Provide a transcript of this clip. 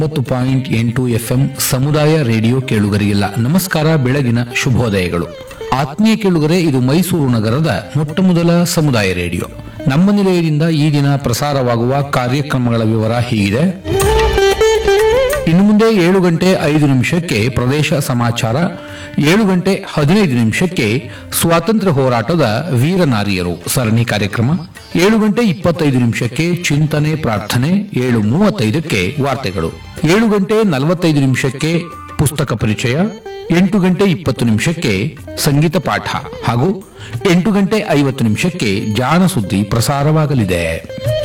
ಒಂಬತ್ತು ಪಾಯಿಂಟ್ ಎಂಟು ಎಫ್ಎಂ ಸಮುದಾಯ ರೇಡಿಯೋ ಕೇಳುಗರಿಗೆಲ್ಲ ನಮಸ್ಕಾರ ಬೆಳಗಿನ ಶುಭೋದಯಗಳು ಆತ್ಮೀಯ ಕೇಳುಗರೆ ಇದು ಮೈಸೂರು ನಗರದ ಮೊಟ್ಟ ಮೊದಲ ಸಮುದಾಯ ರೇಡಿಯೋ ನಮ್ಮ ನಿಲಯದಿಂದ ಈ ದಿನ ಪ್ರಸಾರವಾಗುವ ಕಾರ್ಯಕ್ರಮಗಳ ವಿವರ ಹೀಗಿದೆ ಇನ್ನು ಮುಂದೆ ಏಳು ಗಂಟೆ ಐದು ನಿಮಿಷಕ್ಕೆ ಪ್ರದೇಶ ಸಮಾಚಾರ ಏಳು ಗಂಟೆ ಹದಿನೈದು ನಿಮಿಷಕ್ಕೆ ಸ್ವಾತಂತ್ರ್ಯ ಹೋರಾಟದ ವೀರನಾರಿಯರು ಸರಣಿ ಕಾರ್ಯಕ್ರಮ ಏಳು ಗಂಟೆ ಇಪ್ಪತ್ತೈದು ನಿಮಿಷಕ್ಕೆ ಚಿಂತನೆ ಪ್ರಾರ್ಥನೆ ಏಳು ಮೂವತ್ತೈದಕ್ಕೆ ವಾರ್ತೆಗಳು ಏಳು ಗಂಟೆ ನಲವತ್ತೈದು ನಿಮಿಷಕ್ಕೆ ಪುಸ್ತಕ ಪರಿಚಯ ಎಂಟು ಗಂಟೆ ಇಪ್ಪತ್ತು ನಿಮಿಷಕ್ಕೆ ಸಂಗೀತ ಪಾಠ ಹಾಗೂ ಎಂಟು ಗಂಟೆ ಐವತ್ತು ನಿಮಿಷಕ್ಕೆ ಜಾಣ ಸುದ್ದಿ ಪ್ರಸಾರವಾಗಲಿದೆ